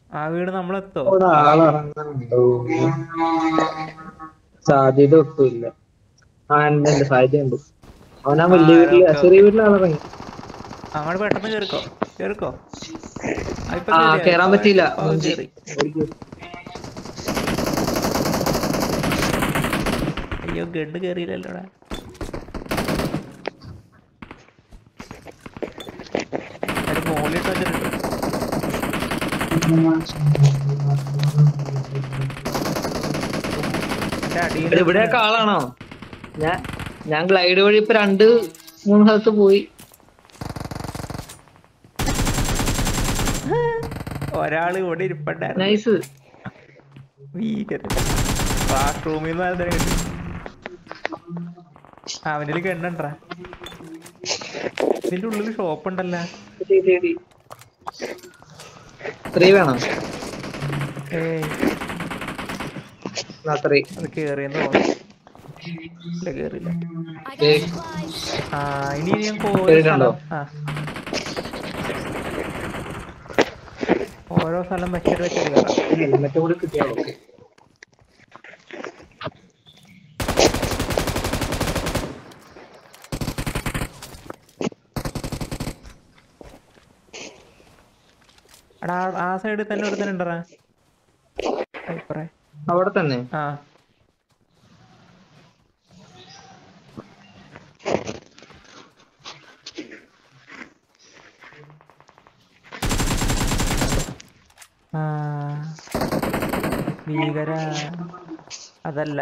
ആ വീട് നമ്മളെത്തോ അവിടെ ആളിറങ്ങുന്നുണ്ടോ സാധ്യത ഒട്ടുമില്ല ആ ഉണ്ട് ഉണ്ട് സാധ്യത ഉണ്ട് അവനാ വലിയ ആ, വീട്ടില് ഓക്കേ, ചെറിയ വീട്ടിൽ ആളിറങ്ങി അങ്ങോട്ട് പെട്ടെന്ന് കേറിക്കോ കേറിക്കോ ആ, ഇപ്പൊ ആ കേറി, കേറാൻ ഇപ്പൊ പറ്റിയില്ല ഇപ്പൊ അവൻ മുഞ്ചി. കേറി. ഓടിക്ക്. അയ്യോ ഗണ്ട് കേറിയില്ലല്ലോടാ അത് മോളിട്ട് വെച്ചിട്ടുണ്ട് എന്റെ അടിയിൽ ഇവിടെ ഇവിടെയൊക്കെ ആളാണോ ഞാൻ ഞാൻ ഗ്ലൈഡ് വഴി ഇപ്പൊ രണ്ട് മൂന്ന് സ്ഥലത്ത് പോയി ഒരാള് ഇവിടെ ഇരിപ്പണ്ടായിരുന്നു നൈസ് ഭീകരൻ ക്ലാസ് റൂമിൽ നിന്ന് ആരെങ്കിലും കിട്ടി അവനിൽ കണ്ടണ്ടാ ഇതിന്റെ ഉള്ളിൽ ഷോപ്പ് ഉണ്ടല്ലോ ത്രീ വേണം ഏയ് ആ ത്രീ അത് കേറിയെന്ന് തോന്നുന്നു ഇല്ല കേറില്ല I got Hey. supplies. ആ ഇനി ഞാൻ ഓരോ കേറിയിട്ടുണ്ടോ? സ്ഥലം ആ ഓരോ സ്ഥലം വെച്ചിട്ട് വെച്ചിട്ട് കയറാം ഹെൽമെറ്റ് കൂടി കിട്ടിയാ ഓക്കെ എടാ ആ- ആ സൈഡിൽ തന്നെ ഒരുത്തൻ ഉണ്ടറാ അഭിപ്രായ അവിടെ തന്നെ ആ ആ ഭീകര അതല്ല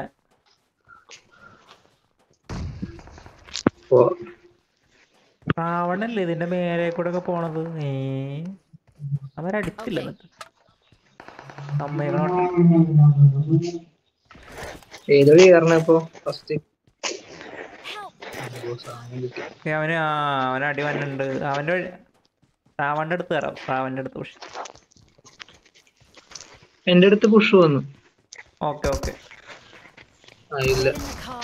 ഓ രാവണല്ലേ ഇതിന്റെ മേലെ കൂടെ ഒക്കെ പോണത് ഏ അവരടിച്ചില്ല എന്നിട്ട് അമ്മയോട്ട് ഏത് വഴി കയറണ ഇപ്പൊ ഫസ്റ്റ് Help. അവന് ആ അവന് അടി വന്നുണ്ട് അവന്റെ വഴി- രാവണന്റെ അടുത്ത് കയറാം രാവണന്റെ അടുത്ത് പക്ഷെ എന്റെ അടുത്ത് പുഷ് വന്നു ഓക്കെ ഓക്കെ ആ ഇല്ല In the car.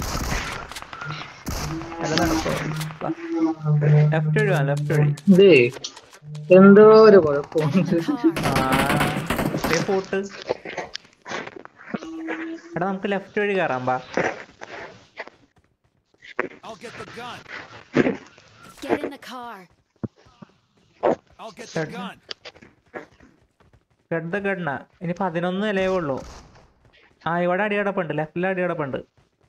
അല്ല നടക്കോ ലെഫ്റ്റ് വഴി വാ ലെഫ്റ്റ് വഴി ഇതേ എന്തോ ഒരു കുഴപ്പമുണ്ട് ആ ദേ പോട്ട് എടാ നമുക്ക് ലെഫ്റ്റ് വഴി കയറാം ബാ I'll get the gun. Get in the car. I'll get the Third. gun. ഗഡ ഗഡന ഇനി പതിനൊന്ന് നിലയേ ഉള്ളൂ ആ ഇവിടെ അടി കിടപ്പുണ്ട് ലെഫ്റ്റിൽ അടി കിടപ്പുണ്ട്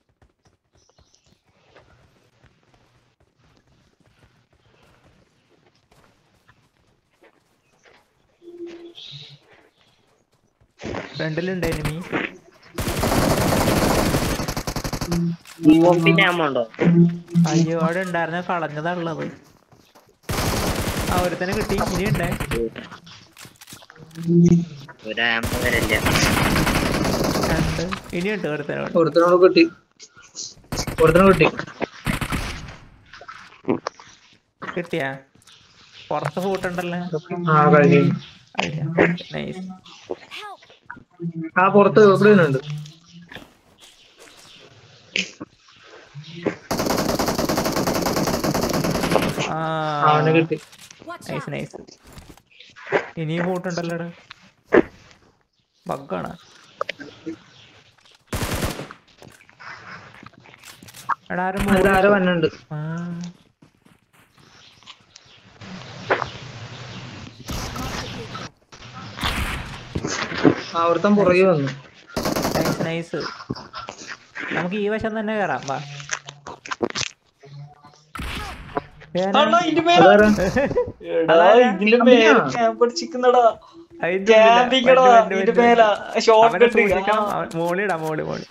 ഫ്രണ്ടിലുണ്ട് എനിമി പിന്നെ അമ്മ ഉണ്ടോ അയ്യോ അവിടെ ഉണ്ടായിരുന്ന കളഞ്ഞതാ ഉള്ളത് ആ ഒരുത്തനെ കിട്ടി ഇനിയുണ്ടേ ഒരു അമ്മ വരില്ല രണ്ട് ഇനിയുണ്ട് ഒരുത്തനോട് ഒരുത്തനോട് കിട്ടി ഒരുത്തനോട് കിട്ടി കിട്ടിയാ പുറത്ത് ഫൂട്ടുണ്ടല്ലോ ആ കഴിഞ്ഞു നൈസ് Help. ആ പുറത്ത് ഇവിടെ ഉണ്ട് ആ അവനെ കിട്ടി Watch നൈസ് out. നൈസ് ഇനിയും ഫൂട്ടുണ്ടല്ലോ ബഗ്ഗാണ് എടാ ആരും അതിൽ ആരോ വന്നുണ്ട് ആ ആ ഒരുത്തൻ പുറകെ വന്നു നൈസ് നൈസ് നമുക്ക് ഈ വശം തന്നെ കയറാം വാ അണ്ണാ, ഇതിന്റെ മേലെ- അതാരാ എടാ, അതാരാ? ഇതിന്റെ മേലെ ക്യാമ്പ് അടിച്ചിരിക്കുന്നടാ അതിന്റെ ക്യാമ്പിങ്ങടാ ഉള്ളിലാ. വണ്ടി, ഇതിന്റെ വണ്ടി, മേല വണ്ടി. ഷോർട്ട് അവനെ കട്ട് സൂക്ഷിക്കണം അവൻ മോളിടാ മോളി മോളി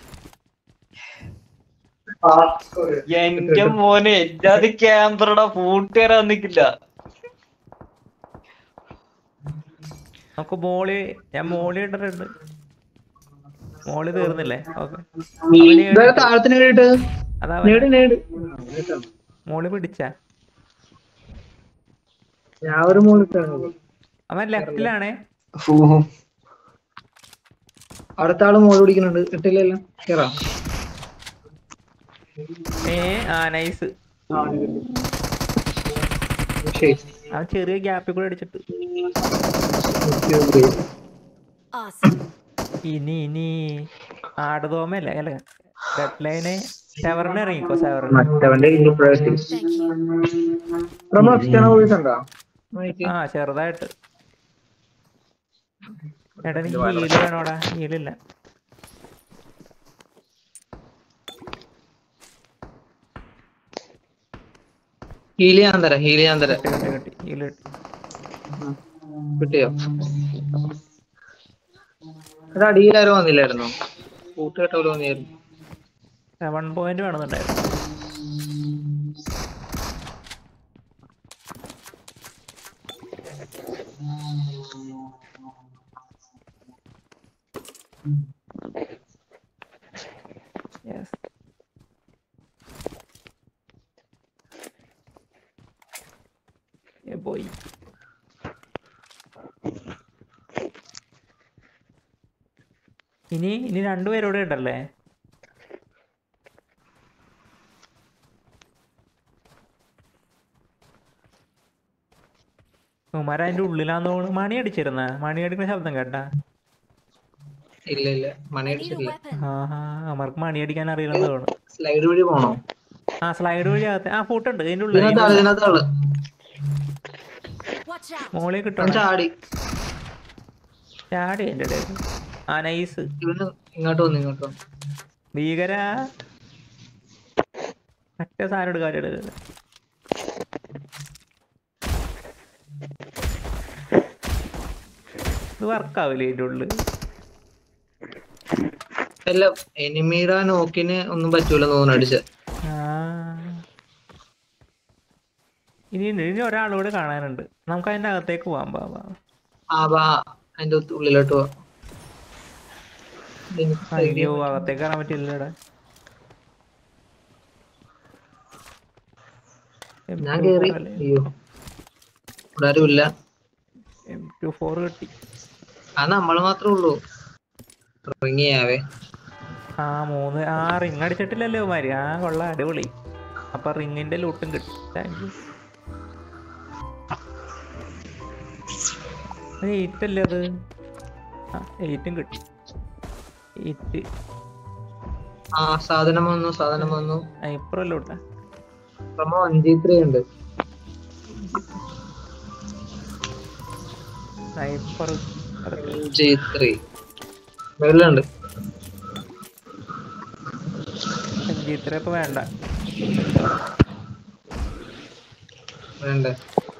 എന്റെ മോനെ എല്ലാത് ക്യാമ്പറടാ കൂട്ടുകാരാ നിക്കില്ല നമുക്ക് മോളി ഞാൻ മോളി ഇട്ടിട്ടുണ്ട് മോളി തീർന്നില്ലേ ഓക്കെ ഇതാ താഴത്തിന് കേട്ട് അതാ നേട് നേട് മോളി പിടിച്ച ഞാൻ ഒരു മോളിട്ടാണ് അവൻ ലെഫ്റ്റിലാണേ അടുത്ത ആള് മോള് പിടിക്കുന്നുണ്ട് കിട്ടില്ലല്ലോ കേറാം ഏ ആ നൈസ് ശരി അവൻ ചെറിയ ഗ്യാപ്പിൽ കൂടെ അടിച്ചിട്ട് Awesome. ഇനി ഇനി ആടുതോമല്ലേ അല്ലേ ഡെഡ് ലൈന് സെവറിന് ഇറങ്ങിക്കോ സെവറിന് മറ്റവന്റെ ഇനി പ്രൊഡക്റ്റ് Thank you. നമ്മൾ എക്സ്റ്റേണൽ വോയിസ് ഉണ്ടോ ആ ചെറുതായിട്ട് എടാ നീ ഹീല് വേണോടാ ഹീലില്ല ഹീൽ ചെയ്യാൻ തരാം ഹീൽ ചെയ്യാൻ തരാം കിട്ടി കിട്ടി കിട്ടി ഹീല് കിട്ടി കിട്ടിയോ അത് അടിയിലാരോ വന്നില്ലായിരുന്നോ കൂട്ടുകെട്ടോ വന്നില്ലായിരുന്നു സെവൻ പോയിന്റ് വേണമെന്നുണ്ടായിരുന്നു യെസ് പോയി ഇനി ഇനി രണ്ടുപേരോടെ ഉണ്ടല്ലേ ഉമാര അതിന്റെ ഉള്ളിലാന്ന് തോന്നുന്നു മണി അടിച്ചിരുന്ന മണി അടിക്കുന്ന ശബ്ദം കേട്ടാ ഇല്ല ഇല്ല മണി I need a അടിച്ചിട്ടില്ല weapon. ആ ആ അവർക്ക് മണി അടിക്കാൻ അറിയില്ലെന്ന് തോന്നുന്നു സ്ലൈഡ് വഴി പോണോ ആ സ്ലൈഡ് വഴി അകത്ത് ആ ഫൂട്ടുണ്ട് അതിന്റെ ഉള്ളിൽ ഇതിനകത്ത് ആള് ഇതിനകത്ത് ആള് Watch out. മോളിൽ അവൻ കിട്ടണം ചാടി ചാടി അതിന്റെ ഇടയിൽ ആ നൈസ് ഇവന് ഇങ്ങോട്ട് വന്നു ഇങ്ങോട്ട് വന്നു ഭീകര മറ്റേ സാധനം എടുക്കാൻ എടുക്കുക ഇത് വർക്കാവില്ലേ ഇതിന്റെ ഉള്ളിൽ അല്ല എനിമിയുടെ നോക്കിന് ഒന്നും പറ്റൂലെന്ന് തോന്നുന്നു അടിച്ച ആ. ഇനി ഉണ്ട്. ഇനി ഒരാളൂടെ കാണാനുണ്ട് നമുക്ക് അതിന്റെ അകത്തേക്ക് പോവാം ബാ ബാ. ആ ബാ അതിന്റെ ഉള്ളിലോട്ട് പോവാ എനിക്ക് അയ്യോ അകത്തേക്ക് കയറാൻ പറ്റില്ലടാ ഞാൻ കേറി അയ്യോ ഇവിടെ ആരും ഇല്ല എം ടു ഫോർ കിട്ടി ആ നമ്മള് മാത്രമേ ഉള്ളൂ ഇറങ്ങിയാവേ ആ മൂന്ന് ആ റിങ് അടിച്ചിട്ടില്ലല്ലോ മാരി ആ കൊള്ളാം അടിപൊളി അപ്പൊ റിങ്ങിന്റെ ലൂട്ടും കിട്ടി താങ്ക് യു എയ്റ്റ് അല്ലേ അത് ആ എയ്റ്റും കിട്ടി എയ്റ്റ് ആ സാധനം വന്നു സാധനം വന്നു ഇപ്പുറം ലൂട്ടാ ക്രമം അഞ്ച് ത്രീ ഉണ്ട് സ്നൈപ്പർ അഞ്ച് ത്രീ മേളിലുണ്ട് ഇത്ര ഇപ്പൊ വേണ്ട വേണ്ടേ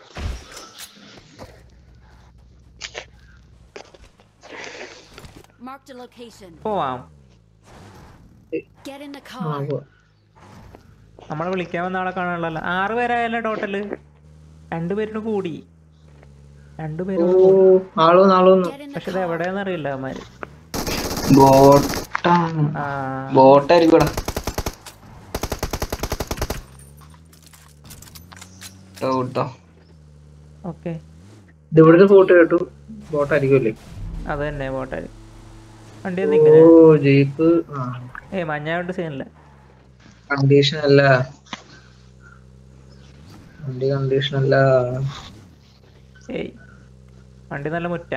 Marked a location. പോവാം Get in the ആ, car. പോവാ. നമ്മളെ വിളിക്കാൻ വന്ന ആളെ കാണാനുള്ളല്ലോ ആറ് പേരായല്ലോ ടോട്ടല് രണ്ടുപേരിന് കൂടി ഓ രണ്ടുപേരും ആളോ നാളോ ഒന്നും Get in the പക്ഷെ ഇത് car. എവിടെയാന്ന് അറിയില്ല അവന്മാര് ബോട്ടാണ് ആ ബോട്ടായിരിക്കും ഇവിടെ കേട്ടോ കേട്ടോ ഓക്കെ ഇത് ഇവിടുത്തെ ഫോട്ടോ കേട്ടു ബോട്ടായിരിക്കുമല്ലേ അത് തന്നെ പോട്ടെ വണ്ടി ഓ നിൽക്കുന്നേ ജീപ്പ് ആ ഏ മഞ്ഞായോണ്ട് സീനില്ല കണ്ടീഷൻ അല്ല വണ്ടി കണ്ടീഷൻ അല്ല ഏയ് വണ്ടി നല്ല മുറ്റ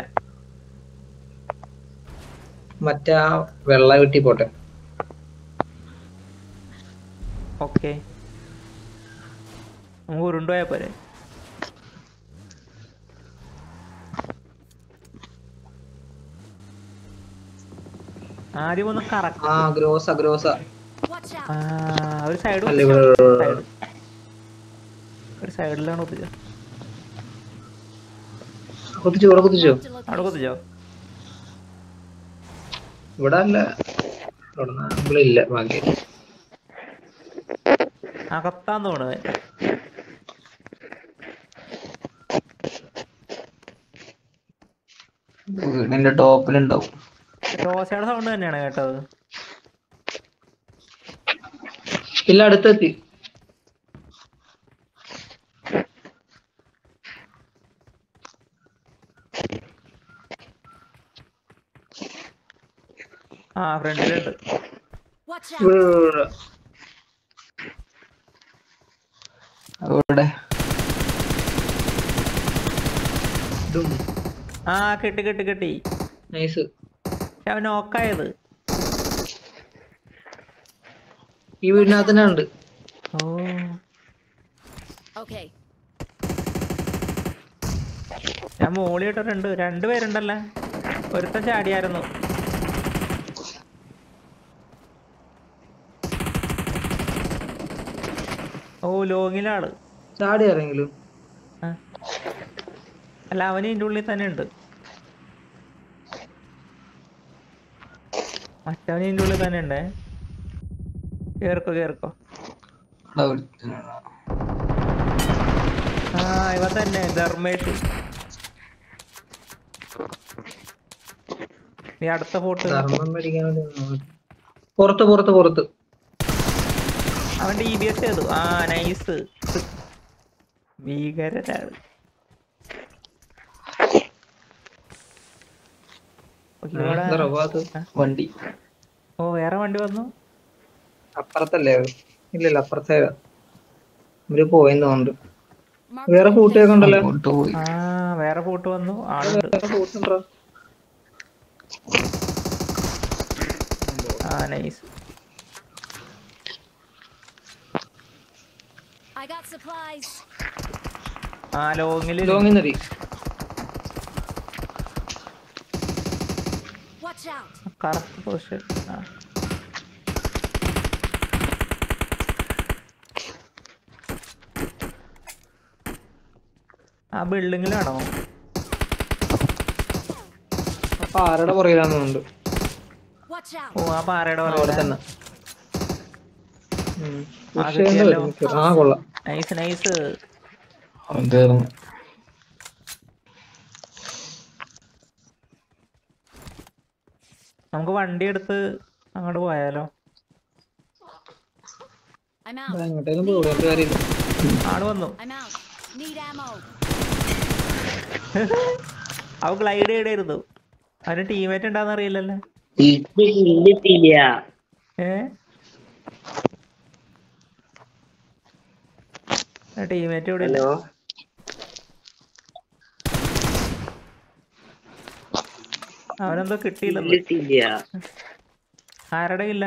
മറ്റേ ആ വെള്ള വീട്ടി പോട്ടെ ഓക്കെ നമുക്ക് ഉരുണ്ടുപോയാ പോരെ ആദ്യം ഒന്ന് കറക്റ്റ് ആ ഗ്രോസ ഗ്രോസ Watch out. ആ ഒരു സൈഡ് അല്ല ഇവിടെ സൈഡ് ഒരു സൈഡിലാണ് ഒത്തിച്ചോ കുത്തിച്ചു ഇവിടെ കുത്തിച്ചു Marked a അവിടെ location. കുത്തിച്ചോ ഇവിടെ അല്ല ഇവിടെ ഇല്ല ബാക്കി അകത്താന്ന് തോന്നുന്നത് വീടിന്റെ ടോപ്പിലുണ്ടാവും ദോശയുടെ സൗണ്ട് തന്നെയാണ് കേട്ടത് ഇല്ല അടുത്തെത്തി ആ ഫ്രണ്ടിലുണ്ട് Watch out. ഇവിടെ, ഇവിടെ, ഇവിടെ. അവിടെ ആ കിട്ടി കിട്ടി കിട്ടി നൈസ് പക്ഷെ അവൻ നോക്കായത് ഈ വീടിനകത്ത് തന്നെ ഉണ്ട് ഓ Okay. ഞാൻ മോളി ഇട്ടിട്ടുണ്ട് രണ്ടുപേരുണ്ടല്ലോ ഒരുത്തൻ ചാടിയായിരുന്നു ഓ ലോങ്ങിലാള് ചാടി ആരെങ്കിലും ആ. അല്ല അവന് ഇതിൻ്റെ ഉള്ളിൽ തന്നെ ഉണ്ട് മറ്റവന് ഇതിൻ്റെ ഉള്ളിൽ തന്നെ ഉണ്ടേ കേറിക്കോ കേറിക്കോ അവിടെ ഒരുത്തനാണ്. ആ ഇവ തന്നെ ധർമ്മേഷ് നീ അടുത്ത ഫോട്ടോ ധർമ്മം മേടിക്കാൻ വേണ്ടി വന്നതാ. പുറത്ത് പുറത്ത് പുറത്ത് അവന്റെ ഇ ബി എസ് ചെയ്തു ആ നൈസ് ഭീകരനാണ് ഓക്കേ, ഇവിടെ- എന്താ റവാത്ത്? വണ്ടി ഓ വേറെ വണ്ടി വന്നു അപ്പുറത്തല്ലേ അത്? ഇല്ലില്ല അപ്പുറത്തെ ഇവര് പോയെന്ന് തോന്നുന്നുണ്ട് Mark വേറെ കൂട്ടിയൊക്കെ ഉണ്ടല്ലോ അങ്ങോട്ട് പോയി ആ വേറെ ഫോട്ടോ വന്നു ആളുണ്ട് വേറെ കൂട്ടുണ്ടോ ആ നൈസ് I got supplies. ആ ലോങ്ങില് ലോങ്ങിൽ നിന്നടി Watch out. കറക്റ്റ് പൊസിഷൻ ആ ആ ബിൽഡിങ്ങിലാണോ അപ്പൊ ആരുടെ പുറകിലാന്ന് തോന്നുന്നുണ്ട് Watch out. ഓ ആ പാറയുടെ അവിടെ പോലെ തന്നെ ഉം. ആ, push ചെയ്യേണ്ടി കിട്ടിയല്ലോ. വരും മിക്കവാറും. ആ കൊള്ളാം നൈസ് നൈസ് അവൻ തീർന്നു നമുക്ക് വണ്ടി എടുത്ത് അങ്ങോട്ട് പോയാലോ I'm ആ, out. എങ്ങോട്ടേലും പോകണം ഒരു കാര്യമില്ല ആള് വന്നു I'm out. Need ammo. അവ ഗ്ലൈഡ് ചെയ്തായിരുന്നു അവന് ടീമേറ്റ് ഉണ്ടാന്ന് അറിയില്ലല്ലോ ഇല്ല ഏ ടീമേറ്റ് ഇവിടെ ഇല്ല. ഹലോ അവനെന്തോ കിട്ടിയില്ല ഇല്ല ആരുടെ ഇല്ല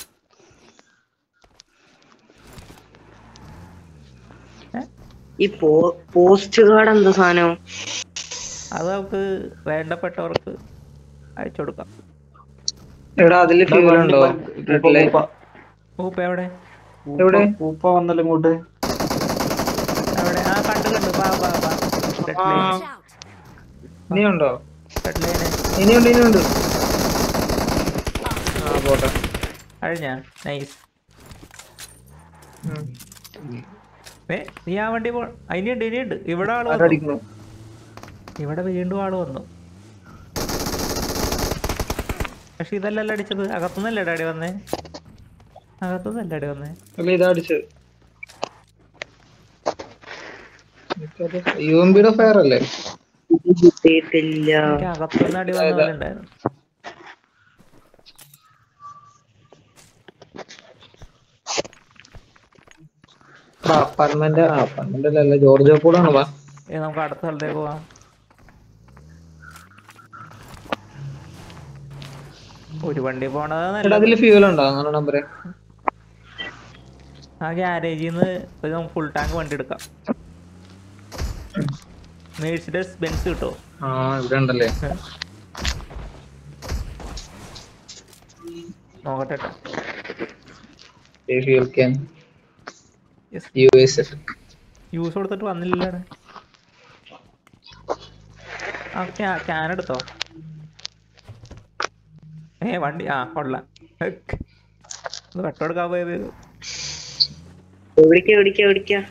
ഈ പോസ്റ്റ് കാർഡ് എന്താ സാധനം അത് നമുക്ക് വേണ്ടപ്പെട്ടവർക്ക് അയച്ചു കൊടുക്കാം എടാ അതില് ഫ്യൂൽ ഉണ്ടോ റെഡിലെ ഊപ്പ എവിടെ എവിടെ ഉപ്പ വന്നല്ലോ ഇങ്ങോട്ട് എവിടെ ആ കണ്ടു കണ്ടു ബാ ബാ ബാ റെഡ് ലൈൻ Watch out. ഇനിയുണ്ടോ റെഡ് ലൈന് ഇനിയുണ്ട് ഇനിയുണ്ട് ആ പോട്ടെ കഴിഞ്ഞ നൈസ് ഉം. ഏ നീ ആ വണ്ടി പോ ഇനിയുണ്ട് ഇനിയുണ്ട് ഇവിടെ ആള് വന്നു ആരടിക്കുന്നു ഇവിടെ വീണ്ടും ആള് വന്നു പക്ഷെ ഇതല്ലല്ലോ അടിച്ചത് അകത്തുനിന്നല്ലേ അടി വന്നേ അകത്തുനിന്നല്ലേ അടി വന്നേ അല്ല ഇതാ അടിച്ചത് യു എം ബിയുടെ ഫയർ അല്ലേ കിട്ടിയിട്ടില്ല എനിക്ക് അകത്തുനിന്ന് അടി വന്ന പോലെ ഉണ്ടായിരുന്നു അപ്പാർട്ട്മെന്റ് അപ്പാർട്ട്മെന്റ് അല്ല ജോർജ് കൂടാണ് വാ ഏ നമുക്ക് അടുത്ത സ്ഥലത്തേക്ക് പോവാം ഒരു വണ്ടി പോണത് എടാ നല്ലത് അതില് ഫ്യൂൽ ഉണ്ടോ അങ്ങനെ നമ്പർ ആ ഗ്യാരേജിൽ നിന്ന് ഒരു നമുക്ക് ഫുൾ ടാങ്ക് വണ്ടി എടുക്കാം മേഴ്സിഡസ് ബെൻസ് കിട്ടോ ആ ഇവിടെ ഉണ്ടല്ലേ നോക്കട്ടെ ട്ടോ. Fuel can Yes. Use use കൊടുത്തിട്ട് വന്നില്ലല്ലോ ആ ക്യാൻ എടുത്തോ ഏ വണ്ടി ആ കൊള്ളാം ഹെക്ക്. ഇത് വെട്ടമെടുക്കാൻ പോയത് എവിടേക്കാ എവിടേക്കാ എവിടേക്കാ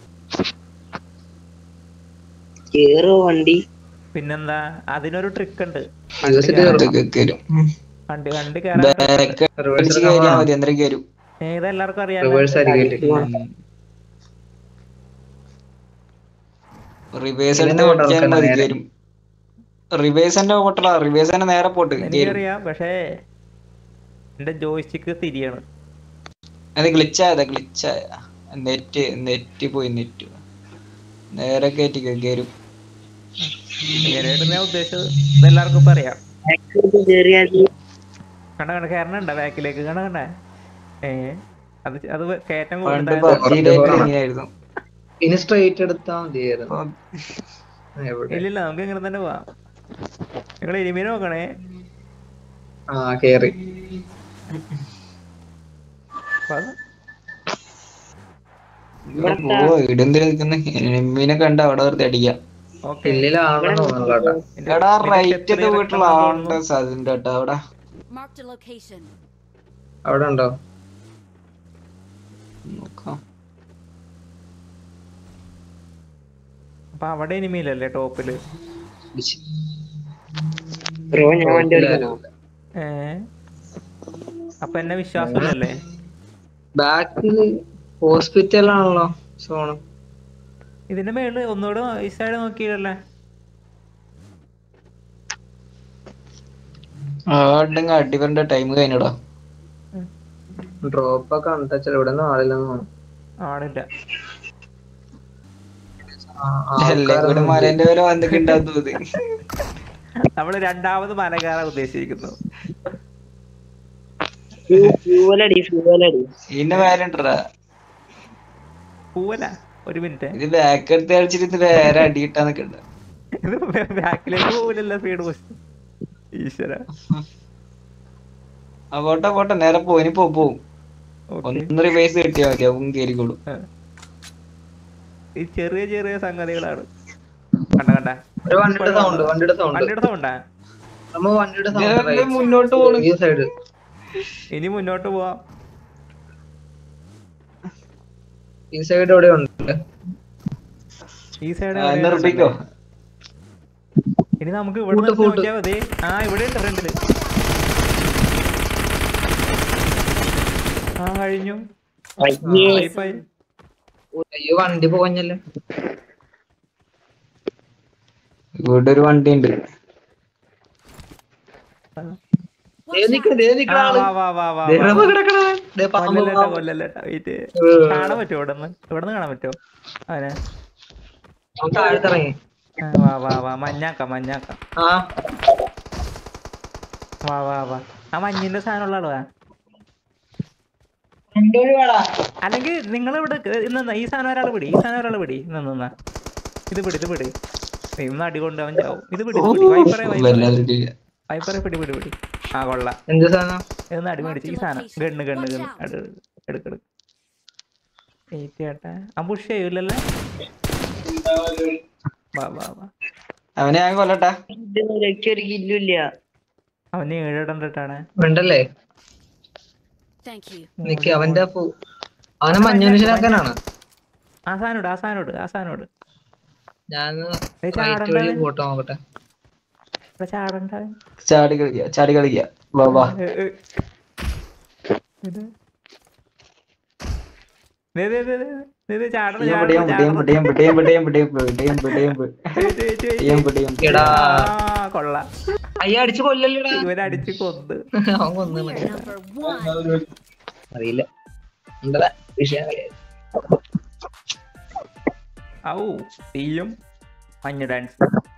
കേറോ വണ്ടി പിന്നെന്താ അതിനൊരു ട്രിക്ക് ഉണ്ട് യു എസ് ഇതൊക്കെ കേറും വണ്ടി വണ്ടി കയറാൻ ബാക്ക് അടിച്ച് കയറിയാ മതി അന്നേരം കയറും ഏ, ഇതെല്ലാവർക്കും അറിയാം റിവേഴ്സ് ആയിരിക്കും റിവേഴ്സ് ഇതിനെ എടുത്ത് കൊണ്ട് നോക്കിയാൽ നടക്കണ്ട മതി നേരെ. കയറും റിവേഴ്സ് തന്നെ പോട്ടടാ റിവേഴ്സ് തന്നെ നേരെ പോട്ട് കയറും എനിക്കറിയാം പക്ഷേ എന്റെ ജോയിസ്റ്റിക്ക് തിരിയാണ് അത് ഗ്ലിച്ചായതാ ഗ്ലിച്ചായ നെറ്റ് നെറ്റ് പോയി നെറ്റ് നേരെ കയറ്റി കയറും ഇങ്ങനെയായിട്ട് ഞാൻ ഉദ്ദേശിച്ചത് ഇതെല്ലാവർക്കും ഇപ്പൊ അറിയാം ബാക്കിലോട്ട് കേറിയാൽ കണ്ട കണ്ട കയറണുണ്ട ബാക്കിലേക്ക് കണ്ട കണ്ട ഏ അത് ചെ- അത് കയറ്റം പണ്ട് കൂടുതൽ പബ്ജിയിലേക്ക് ഇങ്ങനെയായിരുന്നു ഇനി സ്ട്രെയിറ്റ് എടുത്താ മതിയായിരുന്നു എവിടെ ഇല്ലില്ല നമുക്ക് ഇങ്ങനെ തന്നെ പോവാം നിങ്ങൾ എലിമീനെ നോക്കണേ ആ കേറി അപ്പൊ അത് ഓ ഇടെന്തിന് നിക്കുന്ന എനിമീനെ കണ്ട അവിടെ വെറുതെ അടിക്കാം ഓക്കെ ഹില്ലിലാണെന്ന് തോന്നുന്നു കേട്ടോ എടാ റൈറ്റത്തെ വീട്ടിലുള്ള ആളുണ്ട് സാധ്യത കേട്ടോ അവിടെ Marked a location. അവിടെ ഉണ്ടോ നോക്കാം അപ്പൊ അവിടെ എനിമിയിലല്ലേ ടോപ്പില് ബ്രോ ഞാൻ വണ്ടി ഓടിക്കണോ ഏ അപ്പൊ എന്നെ വിശ്വാസമില്ലല്ലേ ബാക്കില് ഹോസ്പിറ്റലാണല്ലോ സോണ് ഇതിന്റെ മേളില് ഒന്നുകൂടെ ഈ സൈഡ് നോക്കിയല്ലേ ആടുണ്ടെങ്കിൽ അടിവരന്റെ ടൈം കഴിഞ്ഞടാ ഡ്രോപ്പ് ഒക്കെ ഉണ്ടച്ചാൽ ഇവിടെ ഒന്നും ആളില്ലെന്ന് തോന്നുന്നു ആളില്ല ആ, എല്ലാം കൂടെ ആൾക്കാരൊന്നും മലേന്റെ വില വന്നിട്ടുണ്ടാന്ന് തോന്നി നമ്മള് രണ്ടാമത് മല കയറാൻ ഉദ്ദേശിച്ചിരിക്കുന്നു ഫ്യൂവലടി ഫ്യൂവലടി ഇതിന്റെ മേലുണ്ടടാ പൂവല ഒരു മിനിറ്റ് ഇത് ബാക്ക് എടുത്ത് കളിച്ചിട്ട് വേറെ അടി കിട്ടാൻ നിക്കണ്ട ഇത് ബാക്കിലേക്ക് പോവില്ലല്ലോ സ്പീഡ് പോസ്റ്റ് ഈശ്വര ആ പോട്ടെ പോട്ടെ നേരെ പോ ഇനി പോ പോവും ഓക്കെ ഒന്ന് റിവൈസ് കിട്ടിയാ മതി അവൻ കേറിക്കോളും ഈ ചെറിയ ചെറിയ സംഗതികളാണ് കണ്ട കണ്ട ഒരു വണ്ടിയുടെ സൗണ്ട് വണ്ടിയുടെ സൗണ്ട് വണ്ടിയുടെ സൗണ്ടാ നമ്മ വണ്ടിയുടെ ഞാൻ സൗണ്ട് മുന്നോട്ട് പോണു ഈ സൈഡ് ഇനി മുന്നോട്ട് പോവാം ഈ സൈഡ് എവിടെ ഉണ്ട് ഈ സൈഡ് ആ, എന്നാ നിർത്തിക്കോ ഇനി നമുക്ക് ഇവിടെ കൂട്ട്, നിന്ന് കൂട്ട്. നോക്കിയാ മതി ആ ഇവിടെ ഉണ്ട് ഫ്രണ്ടില് ആ കഴിഞ്ഞു അയ്യേ വൈഫായി അയ്യോ വണ്ടി പോഞ്ഞല്ലേ ഇവിടെ ഒരു വണ്ടി ഉണ്ട് ആ, വാ വാ വാ വാ വാ. കൊല്ലല്ലേട്ടാ കൊല്ലല്ലേട്ടാ വെയിറ്റ് കാണാൻ പറ്റുമോ ഇവിടെ നിന്ന് ഇവിടെ നിന്ന് കാണാൻ പറ്റുമോ അവനെ താഴത്തിറങ്ങി ആ, വാ വാ വാ മഞ്ഞാക്കാം മഞ്ഞാക്കാം ആ വാ വാ വാ ആ മഞ്ഞിന്റെ സാധനമുള്ള ആളുവാ അല്ലെങ്കിൽ നിങ്ങൾ ഇവിടെ നിന്ന് ഈ സാധനം ഒരാൾ പിടി ഈ സാധനം ഒരാൾ പിടി നിന്നാ ഇത് പിടി ഇത് പിടി ഇന്ന് അടി കൊണ്ട് അവൻ ചാവും ഇത് പിടി ഇത് പിടി വൈപ്പറേ വൈപ്പറേ വല്ലാതെ വൈപ്പറേ പിടി പിടി പിടി ആ കൊള്ളാം എന്ത് സാധനം ഇതൊന്ന് അടി മേടിച്ച് ഈ സാധനം ഗണ്ണ് ഗണ്ണ് ഗണ്ണ് എടു എടുക്കെടുക്ക് വെയിറ്റ് ചെയ്യട്ടെ ആ പുഷ് ചെയ്യൂലല്ലേ വാ വാ വാ അവനെ ഞാൻ കൊല്ലട്ടെ ഒരു കില്ലില്ല അവന് ഏഴിടണ്ടിട്ടാണ് ഉണ്ടല്ലേ Thank you. നിക്ക് അവന്റെ പു- അവനെ മഞ്ഞുനുശനാക്കാനാണ് ആ സാധനോട് ആ സാധനോട് ആ സാധനോട് ഞാൻ ഏയ് റൈറ്റ് വഴി ചാടണ്ടേ? പോട്ടോ നോക്കട്ടെ ഇവിടെ ചാടണ്ട ചാടി കളിക്കുക ചാടി കളിക്കുക വാ വാ ഏ, ഏ. ഇത്. ദേ, ദേ, ദേ, ദേ, ദേ, ദേ, ചാടണം, പിടിയും ചാടണം, പിടിയും ചാടണം. പിടിയും പിടിയും പിടിയും പിടിയും പിടിയും പിടിയും വെയിറ്റ്, വെയിറ്റ്, വെയിറ്റ്. പിടിയും പിടിയും എടാ ആ, കൊള്ളാം അയ്യ അടിച്ചു കൊല്ലല്ലേടാ ഇവനടിച്ച് കൊന്ന് അവൻ കൊന്നു We're മറ്റേ number one. അറിയില്ല ഉണ്ടല്ലേ വിഷയം കളിയായി. ഔ തീയും മഞ്ഞ ഡാൻസ്